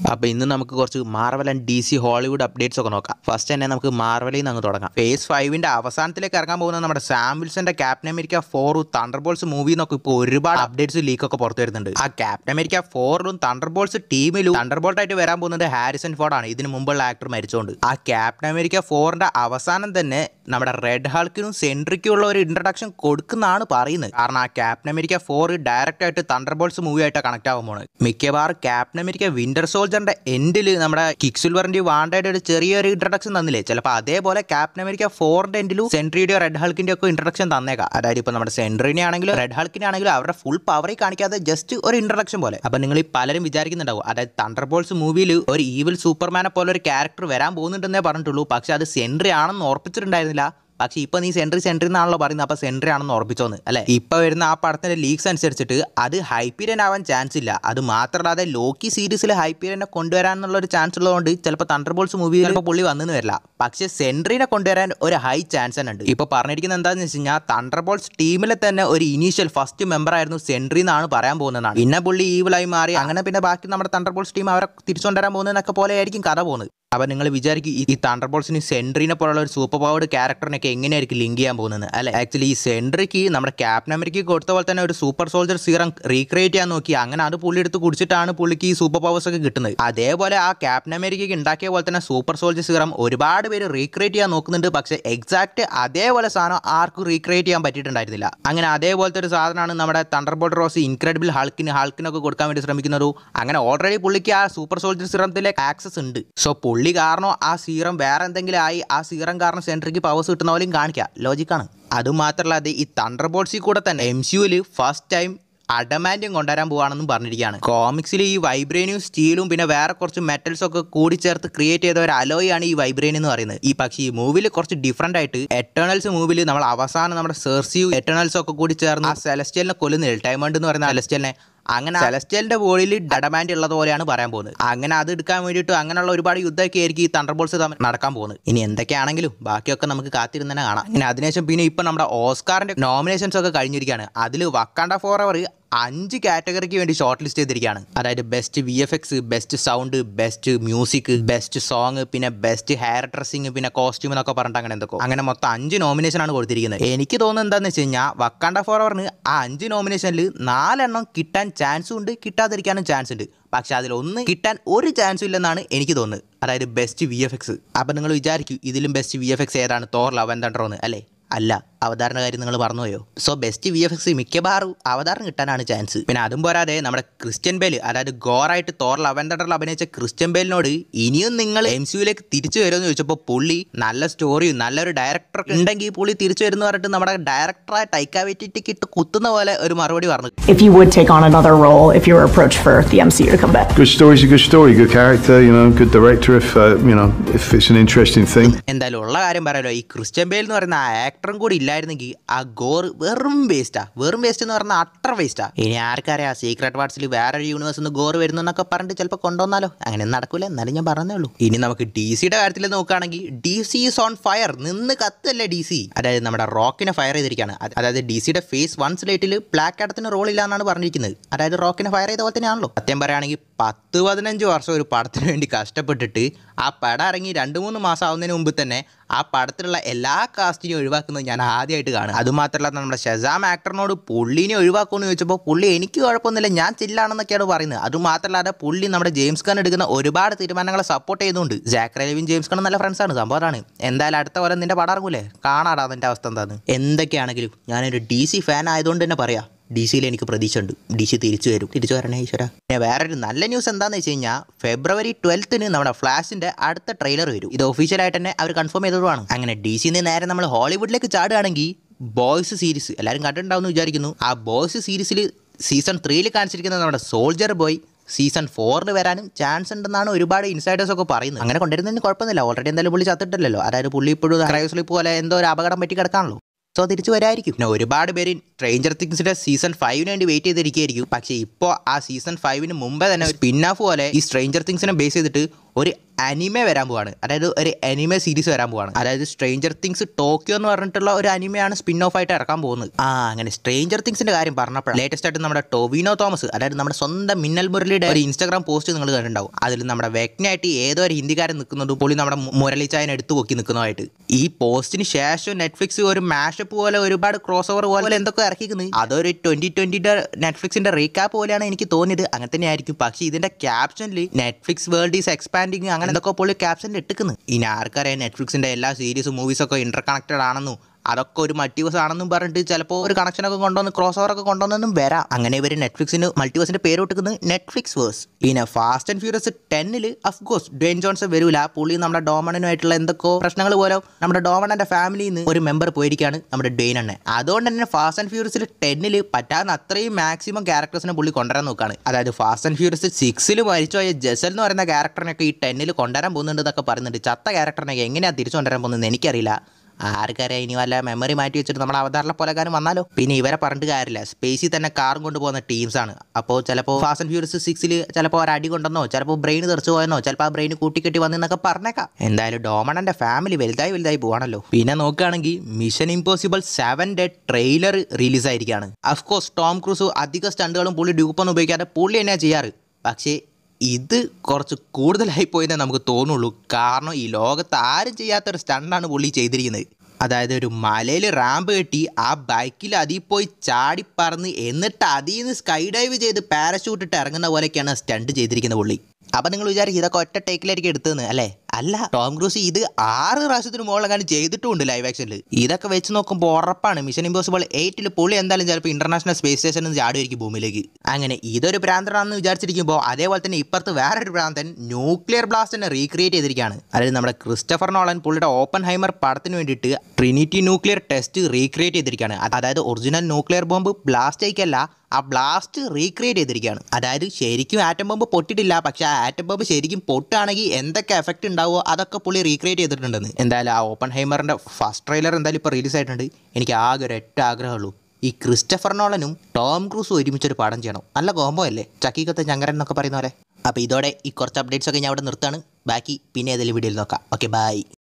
അപ്പോൾ ഇന്ന് നമുക്ക് കുറച്ച് Marvel and D C Hollywood updates ഒക്കെ നോക്കാം ഫസ്റ്റ് തന്നെ നമുക്ക് മാർവലിൽ നിന്ന് അങ്ങ് തുടങ്ങാം ഫേസ് ഫൈവിന്റെ അവസാനത്തിലേക്ക് ഇറങ്ങാൻ പോകുന്ന നമ്മുടെ സാംവിൽസന്റെ ക്യാപ്റ്റൻ അമേരിക്ക ഫോറും തണ്ടർബോൾസ് മൂവി എന്നൊക്കെ ഇപ്പോൾ ഒരുപാട് അപ്ഡേറ്റ്സ് ലീക്ക് ഒക്കെ പുറത്തു വരുന്നുണ്ട് ആ ക്യാപ്റ്റൻ അമേരിക്ക ഫോറിലും തണ്ടർബോൾസ് ടീമിലും തണ്ടർബോൾട്ട് ആയിട്ട് വരാൻ പോകുന്നത് ഹാരിസൺ ഫോർഡ് ആണ് ഇതിന് മുമ്പുള്ള ആക്ടർ മരിച്ചുകൊണ്ട് ആ ക്യാപ്റ്റൻ അമേരിക്ക ഫോറിന്റെ അവസാനം തന്നെ നമ്മുടെ റെഡ് ഹൾക്കിനും സെൻട്രിക്കും ഉള്ള ഒരു ഇൻട്രഡക്ഷൻ കൊടുക്കുന്നതാണ് പറയുന്നത് കാരണം ആ ക്യാപ്റ്റൻ അമേരിക്ക ഫോർ ഡയറക്റ്റ് ആയിട്ട് തണ്ടർബോൾസ് മൂവി ആയിട്ട് കണക്ട് ആകാൻ പോകുന്നത് മിക്കവാറും ക്യാപ്റ്റൻ അമേരിക്ക വിന്റർ സോൾജറിന്റെ എൻഡിൽ നമ്മുടെ കിക്സിൽവറിന്റെ വാണ്ടയുടെ ഒരു ചെറിയൊരു ഇൻട്രഡക്ഷൻ തന്നില്ലേ ചിലപ്പോൾ അതേപോലെ ക്യാപ്റ്റൻ അമേരിക്ക ഫോറിന്റെ എൻഡിലും സെൻട്രിയുടെയോ റെഡ് ഹൾക്കിന്റെ ഒക്കെ ഇൻട്രഡക്ഷൻ തന്നേക്കാം അതായത് ഇപ്പോൾ നമ്മുടെ സെൻട്രിനെ ആണെങ്കിലും റെഡ് ഹൾക്കിനെ ആണെങ്കിലും അവരുടെ ഫുൾ പവറിൽ കാണിക്കാതെ ജസ്റ്റ് ഒരു ഇൻട്രഡക്ഷൻ പോലെ അപ്പൊ നിങ്ങൾ ഈ പലരും വിചാരിക്കുന്നുണ്ടാവും അതായത് തണ്ടർബോൾസ് മൂവിയിൽ ഒരു ഈവിൽ സൂപ്പർമാനെ പോലെ ഒരു ക്യാരക്ടർ വരാൻ പോകുന്നുണ്ടെന്നേ പറഞ്ഞിട്ടുള്ളൂ പക്ഷെ അത് സെൻട്രി ആണെന്ന് ഉറപ്പിച്ചിട്ടുണ്ടായിരുന്നില്ല പക്ഷെ ഇപ്പൊ നീ സെൻട്രി സെൻട്രി എന്നാണല്ലോ പറയുന്നത് അപ്പൊ സെൻട്രി ആണെന്ന് ഉറപ്പിച്ചോന്ന് അല്ലെ ഇപ്പൊ വരുന്ന ആ പടത്തിന്റെ ലീക്സ് അനുസരിച്ചിട്ട് അത് ഹൈപ്പീരിയൻ ആവാൻ ചാൻസ് ഇല്ല അത് മാത്രമല്ലാതെ ലോക്കി സീരീസിൽ ഹൈപ്പീരിയനെ കൊണ്ടുവരാനുള്ള ഒരു ചാൻസ് ഉള്ളതുകൊണ്ട് ചിലപ്പോൾ തണ്ടർബോൾസ് മൂവിയിൽ ചിലപ്പോൾ പുള്ളി വന്നെന്ന് വരില്ല പക്ഷെ സെൻട്രിനെ കൊണ്ടുവരാൻ ഒരു ഹൈ ചാൻസ് തന്നെ ഉണ്ട് ഇപ്പൊ പറഞ്ഞിരിക്കുന്നത് എന്താണെന്ന് വെച്ച് കഴിഞ്ഞാൽ തണ്ടർബോൾസ് ടീമിലെ തന്നെ ഒരു ഇനീഷ്യൽ ഫസ്റ്റ് മെമ്പർ ആയിരുന്നു സെൻട്രി എന്നാണ് പറയാൻ പോകുന്നതാണ് പിന്നെ പുള്ളി ഈവിലായി മാറി അങ്ങനെ പിന്നെ ബാക്കി നമ്മുടെ തണ്ടർബോൾസ് ടീം അവരെ തിരിച്ചുകൊണ്ടുവരാൻ പോകുന്നതൊക്കെ പോലെ ആയിരിക്കും കഥ പോകുന്നത് അപ്പൊ നിങ്ങൾ വിചാരിക്കും ഈ- ഈ തണ്ടർബോൾസിന് സെൻട്രീനെ പോലുള്ള ഒരു സൂപ്പർ പവർഡ് ക്യാരക്ടറിനൊക്കെ എങ്ങനെയായിരിക്കും ലിങ്ക് ചെയ്യാൻ പോകുന്നത് അല്ലെ ആക്ച്വലി ഈ സെൻട്രിക്ക് നമ്മുടെ ക്യാപ്റ്റൻ അമേരിക്കയ്ക്ക് കൊടുത്ത പോലെ തന്നെ ഒരു സൂപ്പർ സോൾജർ സീറം റീക്രിയേറ്റ് ചെയ്യാൻ നോക്കി അങ്ങനെ അത് പുള്ളി എടുത്ത് കുടിച്ചിട്ടാണ് പുള്ളിക്ക് ഈ സൂപ്പർ പവേഴ്സ് ഒക്കെ കിട്ടുന്നത് അതേപോലെ ആ ക്യാപ്റ്റൻ അമേരിക്കയ്ക്ക് ഉണ്ടാക്കിയ പോലെ തന്നെ സൂപ്പർ സോൾജർ സീറം ഒരുപാട് പേര് റീക്രിയേറ്റ് ചെയ്യാൻ നോക്കുന്നുണ്ട് പക്ഷേ എക്സാക്ട് അതേപോലെ സാധനം ആർക്കും റീക്രിയേറ്റ് ചെയ്യാൻ പറ്റിയിട്ടുണ്ടായിരുന്നില്ല അങ്ങനെ അതേപോലത്തെ ഒരു സാധനമാണ് നമ്മുടെ തണ്ടർബോൾട്ട് റോസ് ഇൻക്രെഡിബിൾ ഹൾക്കിന് ഹൾക്കിനൊക്കെ കൊടുക്കാൻ വേണ്ടി ശ്രമിക്കുന്നതും അങ്ങനെ ഓൾറെഡി പുള്ളിക്ക് ആ സൂപ്പർ സോൾജർ സീറത്തിലേക്ക് ആക്സസ് ഉണ്ട് സോ പുള്ളി കാരണം ആ സീറം വേറെ എന്തെങ്കിലും ആയി ആ സീറം കാരണം സെൻട്രിക്ക് പവേഴ്സ് കിട്ടുന്ന പോലെയും കാണിക്കാം ലോജിക്കാണ് അതുമാത്രമല്ല അത് ഈ തണ്ടർ ബോൾസിൽ കൂടെ തന്നെ എം സിയുവിൽ ഫസ്റ്റ് ടൈം അഡമാൻറ്റും കൊണ്ടുവരാൻ പോവാണെന്നും പറഞ്ഞിരിക്കുകയാണ് കോമിക്സിൽ ഈ വൈബ്രേനിയും സ്റ്റീലും പിന്നെ വേറെ കുറച്ച് മെറ്റൽസ് ഒക്കെ കൂടി ചേർത്ത് ക്രിയേറ്റ് ചെയ്ത ഒരു അലോയാണ് ഈ വൈബ്രേൻ എന്ന് പറയുന്നത് ഈ പക്ഷേ ഈ മൂവിൽ കുറച്ച് ഡിഫറെന്റ് ആയിട്ട് എറ്റേണൽസ് മൂവിൽ നമ്മൾ അവസാനം നമ്മുടെ സെർസിയു എറ്റേണൽസ് ഒക്കെ കൂടി ചേർന്ന് ആ സെലസ്റ്റ്യലിനെ കൊല്ലുന്നില്ല ടൈമണ്ട് എന്ന് പറയുന്ന സെലസ്റ്റ്യലിനെ അങ്ങനെ സെലസ്റ്റ്യലിന്റെ ബോഡിയിൽ ഡഡമാൻഡ് ഉള്ളത് പോലെയാണ് പറയാൻ പോകുന്നത് അങ്ങനെ അത് എടുക്കാൻ വേണ്ടിയിട്ട് അങ്ങനെയുള്ള ഒരുപാട് യുദ്ധമൊക്കെ ആയിരിക്കും ഈ തണ്ടർബോൾസ് തമ്മിൽ നടക്കാൻ പോകുന്നത് ഇനി എന്തൊക്കെയാണെങ്കിലും ബാക്കിയൊക്കെ നമുക്ക് കാത്തിരുന്ന് തന്നെ കാണാം ഇനി അതിനുശേഷം പിന്നെ ഇപ്പൊ നമ്മുടെ ഓസ്കാറിന്റെ നോമിനേഷൻസ് ഒക്കെ കഴിഞ്ഞിരിക്കുകയാണ് അതിൽ വക്കാണ്ട ഫോർ അവർ അഞ്ച് കാറ്റഗറിക്ക് വേണ്ടി ഷോർട്ട് ലിസ്റ്റ് ചെയ്തിരിക്കുകയാണ് അതായത് best V F X best sound best music best song പിന്നെ ബെസ്റ്റ് ഹെയർ ഡ്രസ്സിങ് പിന്നെ കോസ്റ്റ്യൂം എന്നൊക്കെ പറഞ്ഞിട്ട് അങ്ങനെ എന്തൊക്കെ അങ്ങനെ മൊത്തം അഞ്ച് നോമിനേഷൻ ആണ് കൊടുത്തിരിക്കുന്നത് എനിക്ക് തോന്നുന്നത് എന്താണെന്ന് വെച്ച് കഴിഞ്ഞാൽ വക്കാണ്ട ഫോർ അവറിന് ആ അഞ്ച് നോമിനേഷനിൽ നാലെണ്ണം കിട്ടാൻ ചാൻസും ഉണ്ട് കിട്ടാതിരിക്കാനും ചാൻസ് ഉണ്ട് പക്ഷെ അതിലൊന്ന് കിട്ടാൻ ഒരു ചാൻസും ഇല്ലെന്നാണ് എനിക്ക് തോന്നുന്നത് അതായത് ബെസ്റ്റ് വി എഫ് എക്സ് അപ്പം നിങ്ങൾ വിചാരിക്കും ഇതിലും ബെസ്റ്റ് വി എഫ് എക്സ് ഏതാണ് തോർ ലവൻ തണ്ടറോന്ന് അല്ലേ അല്ല അവതാരണ കാര്യം നിങ്ങൾ മറന്നുപോയോ so best V F X മിക്കവാറും അവതാരം കിട്ടാനാണ് ചാൻസ് പിന്നെ അതും പോരാതെ നമ്മുടെ ക്രിസ്ത്യൻ ബേല് അതായത് ഗോറായിട്ട് തോർ ലവൻ തണ്ടറിൽ അഭിനയിച്ച ക്രിസ്ത്യൻ ബേലിനോട് ഇനിയും നിങ്ങൾ എം സിയുലേക്ക് തിരിച്ചു വരുമെന്ന് ചോദിച്ചപ്പോൾ പുള്ളി നല്ല സ്റ്റോറിയും നല്ലൊരു ഡയറക്ടർ ഉണ്ടെങ്കിൽ പുള്ളി തിരിച്ചു വരുന്ന പറഞ്ഞിട്ട് നമ്മുടെ ഡയറക്ടറായ ടൈക്ക വെറ്റിറ്റിക്ക് ഇട്ട് കുത്തുന്ന പോലെ ഒരു മറുപടി പറഞ്ഞു if you would take on another role if you were approached for the MCU to come back. Good story's a good story, good character, you know, good director if, uh, you know, if it's an interesting thing. എന്തായാലും ഉള്ള കാര്യം പറയാലോ ഈ Christian ബേൽ എന്ന് പറയുന്ന ആ ആക്ടറും കൂടി ഇല്ലായിരുന്നെങ്കിൽ ആ ഗോർ വെറും വേസ്റ്റാ വെറും വേസ്റ്റ് എന്ന് പറഞ്ഞാൽ അട്ടർ വേസ്റ്റാ ഇനി ആർക്കറിയാം സീക്രട്ട് വാർഡ്സിൽ വേറൊരു യൂണിവേഴ്സ് നിന്ന് ഗോർ വരുന്നു എന്നൊക്കെ പറഞ്ഞിട്ട് ചിലപ്പോൾ കൊണ്ടുവന്നാലോ അങ്ങനെ നടക്കൂല എന്നാലും ഞാൻ പറഞ്ഞേ ഉള്ളൂ ഇനി നമുക്ക് ഡി സിയുടെ കാര്യത്തിൽ നോക്കുകയാണെങ്കിൽ D C is on fire നിന്ന് കത്തല്ലേ ഡി സി അതായത് നമ്മുടെ റോക്കിനെ ഫയർ ചെയ്തിരിക്കുകയാണ് അത് അതായത് ഡി സിയുടെ ഫേസ് വൺ സ്ലേറ്റിൽ ബ്ലാക്ക് ആഡത്തിന് റോൾ ഇല്ല എന്നാണ് പറഞ്ഞിരിക്കുന്നത് അതായത് റോക്കിനെ ഫയർ ചെയ്ത പോലെ തന്നെയാണല്ലോ സത്യം പറയുകയാണെങ്കിൽ പത്ത് പതിനഞ്ച് വർഷം ഒരു പടത്തിന് വേണ്ടി കഷ്ടപ്പെട്ടിട്ട് ആ പടം ഇറങ്ങി രണ്ട് മൂന്ന് മാസം ആവുന്നതിന് മുമ്പ് തന്നെ ആ പടത്തിലുള്ള എല്ലാ കാസ്റ്റിനെയും ഒഴിവാക്കുന്നത് ഞാൻ ആദ്യമായിട്ട് കാണും അതുമാത്രമല്ല നമ്മുടെ ഷെസാം ആക്ടറിനോട് പുള്ളിനെ ഒഴിവാക്കുമെന്ന് ചോദിച്ചപ്പോൾ പുള്ളി എനിക്ക് കുഴപ്പമൊന്നുമില്ല ഞാൻ ചില്ലാണെന്നൊക്കെയാണ് പറയുന്നത് അതുമാത്രമല്ലാതെ പുള്ളി നമ്മുടെ ജെയിംസ് ഖാൻ എടുക്കുന്ന ഒരുപാട് തീരുമാനങ്ങളെ സപ്പോർട്ട് ചെയ്യുന്നുണ്ട് ജാക്ക് റെലവിൻ ജെയിംസ് ഖാൻ നല്ല ഫ്രണ്ട്സാണ് സംഭവമാണ് എന്തായാലും അടുത്ത പോലെ നിന്റെ പടം ഇറങ്ങൂലേ കാണാടാ അതിൻ്റെ അവസ്ഥ എന്താന്ന് എന്തൊക്കെയാണെങ്കിലും ഞാനൊരു ഡി സി ഫാൻ ആയതുകൊണ്ട് തന്നെ പറയാം ഡി സിയിൽ എനിക്ക് പ്രതീക്ഷയുണ്ട് ഡി സി തിരിച്ചു വരും തിരിച്ചു വരണേ ഈശ്വര പിന്നെ വേറൊരു നല്ല ന്യൂസ് എന്താണെന്ന് വെച്ച് കഴിഞ്ഞാൽ ഫെബ്രുവരി ട്വൽത്തിന് നമ്മുടെ ഫ്ലാഷിന്റെ അടുത്ത ട്രെയിലർ വരും ഇത് ഒഫീഷ്യലായിട്ട് തന്നെ അവർ കൺഫേം ചെയ്തതുമാണ് അങ്ങനെ ഡി സിന്ന് നേരെ നമ്മൾ ഹോളിവുഡിലേക്ക് ചാടുകയാണെങ്കിൽ ബോയ്സ് സീരീസ് എല്ലാവരും കണ്ടിട്ടുണ്ടാവുമെന്ന് വിചാരിക്കുന്നു ആ ബോയ്സ് സീരീസിൽ സീസൺ ത്രീയിൽ കാണിച്ചിരിക്കുന്നത് നമ്മുടെ സോൾജർ ബോയ് സീസൺ ഫോറിൽ വരാനും ചാൻസ് ഉണ്ടെന്നാണ് ഒരുപാട് ഇൻസൈഡേഴ്സ് ഒക്കെ പറയുന്നത് അങ്ങനെ കൊണ്ടുവരുന്നതിന് കുഴപ്പമൊന്നുമില്ല ഓൾറെഡി എന്തായാലും പുള്ളി ചത്തിട്ടില്ലല്ലോ അതായത് പുള്ളി ഇപ്പോഴും ക്രൈവ് സ്ലിപ്പ് പോലെ എന്തോ ഒരു അപകടം പറ്റി കിടക്കാണല്ലോ സോ തിരിച്ചു വരായിരിക്കും പിന്നെ ഒരുപാട് പേര് സ്ട്രേഞ്ചർ തിങ്സിന്റെ സീസൺ ഫൈവിന് വേണ്ടി വെയിറ്റ് ചെയ്തിരിക്കുകയായിരിക്കും പക്ഷേ ഇപ്പോൾ ആ സീസൺ ഫൈവിന് മുമ്പേ തന്നെ സ്പിൻ ഓഫ് പോലെ ഈ സ്ട്രേഞ്ചർ തിങ്സിനെ ബേസ് ചെയ്തിട്ട് ഒരു അനിമെ വരാൻ പോവാണ് അതായത് ഒരു അനിമെ സീരീസ് വരാൻ പോവാണ് അതായത് സ്ട്രേഞ്ചർ തിങ്സ് ടോക്കിയോ എന്ന് പറഞ്ഞിട്ടുള്ള ഒരു അനിമയാണ് സ്പിൻ ഓഫ് ആയിട്ട് ഇറക്കാൻ പോകുന്നത് ആ അങ്ങനെ സ്ട്രേഞ്ചർ തിങ്സിന്റെ കാര്യം പറഞ്ഞപ്പോഴാണ് ലേറ്റസ്റ്റ് ആയിട്ട് നമ്മുടെ ടൊവിനോ തോമസ് അതായത് നമ്മുടെ സ്വന്തം മിന്നൽ മുരളിയുടെ ഒരു ഇൻസ്റ്റാഗ്രാം പോസ്റ്റ് നിങ്ങൾ കണ്ടിട്ടുണ്ടാവും അതിൽ നമ്മുടെ വ്യക്തിയായിട്ട് ഏതോ ഒരു ഹിന്ദിക്കാരൻ നിൽക്കുന്നത് പുള്ളി നമ്മുടെ മുരളി ചായനെ എടുത്തു പൊക്കി നിൽക്കുന്നതായിട്ട് ഈ പോസ്റ്റിന് ശേഷം നെറ്റ്ഫ്ലിക്സ് ഒരു മാഷപ്പ് പോലെ ഒരുപാട് ക്രോസ് ഓവർ പോലെ എന്തൊക്കെ ഇറക്കിക്കുന്നത് അതൊരു ട്വന്റി ട്വന്റിയുടെ നെറ്റ്ഫ്ലിക്സിന്റെ റീകാപ്പ് പോലെയാണ് എനിക്ക് തോന്നിയത് അങ്ങനെ തന്നെ ആയിരിക്കും പക്ഷേ ഇതിന്റെ ക്യാപ്ഷനിൽ നെറ്റ്ഫ്ലിക്സ് വേൾഡ് ഈസ് എക്സ്പാൻഡിങ് അങ്ങനെ എന്തൊക്കെ പുള്ളി ക്യാപ്ഷനിൽ ഇട്ടിക്കുന്നത് ഇനി ആർക്കറിയാം നെറ്റ്ഫ്ലിക്സിന്റെ എല്ലാ സീരീസും മൂവീസൊക്കെ ഇന്റർ കണക്റ്റഡ് ആണെന്നും അതൊക്കെ ഒരു മൾട്ടിവേഴ്സ് ആണെന്നും പറഞ്ഞിട്ട് ചിലപ്പോൾ ഒരു കണക്ഷനൊക്കെ കൊണ്ടുവന്ന് ക്രോസ് ഓവർ ഒക്കെ കൊണ്ടുവന്നെന്നും വരാം അങ്ങനെ ഇവർ നെറ്റ്ഫ്ലിക്സിന് മൾട്ടിവേഴ്സിന്റെ പേര് ഇട്ടിക്കുന്നത് നെറ്റ്ഫ്ലിക്സ് വേഴ്സ് പിന്നെ ഫാസ്റ്റ് ആൻഡ് ഫ്യൂരിയസ് ടെന്നിൽ അഫ്കോഴ്സ് ഡ്വെയിൻ ജോൺസ് വരൂല പുള്ളി നമ്മുടെ ഡോമണനുമായിട്ടുള്ള എന്തൊക്കെയോ പ്രശ്നങ്ങൾ പോലെ നമ്മുടെ ഡോമണന്റെ ഫാമിലിയിൽ നിന്ന് ഒരു മെമ്പർ പോയിരിക്കുകയാണ് നമ്മുടെ ഡെയിൻ അണ്ണൻ അതുകൊണ്ട് തന്നെ ഫാസ്റ്റ് ആൻഡ് ഫ്യൂരിയസിൽ ടെന്നിൽ പറ്റാവുന്ന അത്രയും മാക്സിമം ക്യാരക്ടേഴ്സിനെ പുള്ളി കൊണ്ടുവരാൻ നോക്കുകയാണ് അതായത് ഫാസ്റ്റ് ആൻഡ് ഫ്യൂരിയസ് സിക്സിൽ മരിച്ചുപോയ ജസൽ എന്ന് പറയുന്ന ക്യാരക്ടറിനൊക്കെ ഈ ടെന്നിൽ കൊണ്ടുവരാൻ പോകുന്നുണ്ട് എന്നൊക്കെ പറയുന്നുണ്ട് ചത്ത ക്യാരക്ടറിനൊക്കെ എങ്ങനെയാണ് തിരിച്ചു കൊണ്ടുവരാൻ പോകുന്നത് എനിക്കറിയില്ല ആർക്കറിയാം ഇനി വല്ല മെമ്മറി മാറ്റി വെച്ചിട്ട് നമ്മുടെ അവതാറിലെ പോലെക്കാരും വന്നാലോ പിന്നെ ഇവരെ പറഞ്ഞിട്ട് കാര്യമില്ല സ്പേസിൽ തന്നെ കാറും കൊണ്ടുപോകുന്ന ടീംസാണ് അപ്പോൾ ചിലപ്പോൾ ഫാസ്റ്റ് ആൻഡ് ഫ്യൂരിയസ് സിക്സിൽ ചിലപ്പോൾ ഒരു അടി കൊണ്ടെന്നോ ചിലപ്പോൾ ബ്രെയിൻ തെറിച്ചു പോയെന്നോ ചിലപ്പോൾ ആ ബ്രെയിൻ കൂട്ടിക്കെട്ടി വന്നെന്നൊക്കെ പറഞ്ഞേക്കാം എന്തായാലും ഡോമണന്റെ ഫാമിലി വലുതായി വലുതായി പോവാണല്ലോ പിന്നെ നോക്കുകയാണെങ്കിൽ മിഷൻ ഇമ്പോസിബിൾ സെവൻ്റെ ട്രെയിലർ റിലീസ് ആയിരിക്കുകയാണ് അഫ്കോഴ്സ് ടോം ക്രൂസ് അധിക സ്റ്റണ്ടുകളും പുള്ളി ഡ്യൂപ്പൊന്നും ഉപയോഗിക്കാതെ പുള്ളി തന്നെയാണ് ചെയ്യാറ് പക്ഷേ ഇത് കുറച്ച് കൂടുതലായി പോയെന്നേ നമുക്ക് തോന്നുള്ളൂ കാരണം ഈ ലോകത്ത് ആരും ചെയ്യാത്തൊരു സ്റ്റണ്ടാണ് പുള്ളി ചെയ്തിരിക്കുന്നത് അതായത് ഒരു മലയിൽ റാമ്പ് കെട്ടി ആ ബൈക്കിൽ അതിൽ പോയി ചാടി പറന്ന് എന്നിട്ട് അതിൽ നിന്ന് സ്കൈ ഡൈവ് ചെയ്ത് പാരഷൂട്ട് ഇട്ട് ഇറങ്ങുന്ന പോലെയൊക്കെയാണ് സ്റ്റണ്ട് ചെയ്തിരിക്കുന്നത് പുള്ളി അപ്പം നിങ്ങൾ വിചാരിക്കും ഇതൊക്കെ ഒറ്റ ടേക്കിലായിരിക്കും എടുത്തതെന്ന് അല്ലേ അല്ല ടോം ക്രൂസ് ഇത് ആറ് പ്രാവശ്യത്തിന് മുകളിലെങ്ങാനും ചെയ്തിട്ടുമുണ്ട് ലൈവ് ആക്ഷനിൽ ഇതൊക്കെ വെച്ച് നോക്കുമ്പോൾ ഉറപ്പാണ് മിഷൻ ഇമ്പോസിബിൾ എയ്റ്റിൽ പുള്ളി എന്തായാലും ചിലപ്പോൾ ഇന്റർനാഷണൽ സ്പേസ് സ്റ്റേഷനിൽ നിന്ന് ചാടുമായിരിക്കും ഭൂമിയിലേക്ക് അങ്ങനെ ഇതൊരു ഭ്രാന്തനാണെന്ന് വിചാരിച്ചിരിക്കുമ്പോൾ അതേപോലെ തന്നെ ഇപ്പുറത്ത് വേറൊരു ഭ്രാന്തൻ ന്യൂക്ലിയർ ബ്ലാസ്റ്റിനെ റീക്രിയേറ്റ് ചെയ്തിരിക്കുകയാണ് അതായത് നമ്മുടെ ക്രിസ്റ്റഫർ നോളൻ പുള്ളിയുടെ ഓപ്പൺ ഹൈമർ പടത്തിന് വേണ്ടിയിട്ട് ട്രിനിറ്റി ന്യൂക്ലിയർ ടെസ്റ്റ് റീക്രിയേറ്റ് ചെയ്തിരിക്കുകയാണ് അതായത് ഒറിജിനൽ ന്യൂക്ലിയർ ബോംബ് ബ്ലാസ്റ്റ് ആയിക്കല്ല ആ ബ്ലാസ്റ്റ് റീക്രിയേറ്റ് ചെയ്തിരിക്കുകയാണ് അതായത് ശരിക്കും ആറ്റം ബോംബ് പൊട്ടിയിട്ടില്ല പക്ഷെ ആ ആറ്റം ബോംബ് ശരിക്കും പൊട്ടുകയാണെങ്കിൽ എന്തൊക്കെ എഫക്റ്റ് ഉണ്ടാവുമോ അതൊക്കെ പുള്ളി റീക്രിയേറ്റ് ചെയ്തിട്ടുണ്ടെന്ന് എന്തായാലും ആ ഓപ്പൺ ഹൈമറിൻ്റെ ഫസ്റ്റ് ട്രെയിലർ എന്തായാലും ഇപ്പോൾ റിലീസ് ആയിട്ടുണ്ട് എനിക്ക് ആകെ ഒരു ഒറ്റ ആഗ്രഹമുള്ളൂ ഈ ക്രിസ്റ്റഫർ നോളനും ടോം ക്രൂസും ഒരുമിച്ചൊരു പടം ചെയ്യണം നല്ല കോംബോ അല്ലേ ചക്കീക്കത്തെ ചങ്കരൻ എന്നൊക്കെ പറയുന്ന പോലെ അപ്പോൾ ഇതോടെ ഈ കുറച്ച് അപ്ഡേറ്റ്സ് ഒക്കെ ഞാൻ അവിടെ നിർത്താണ് ബാക്കി പിന്നെ ഏതെങ്കിലും വീഡിയോയിൽ നോക്കാം ഓക്കെ ബൈ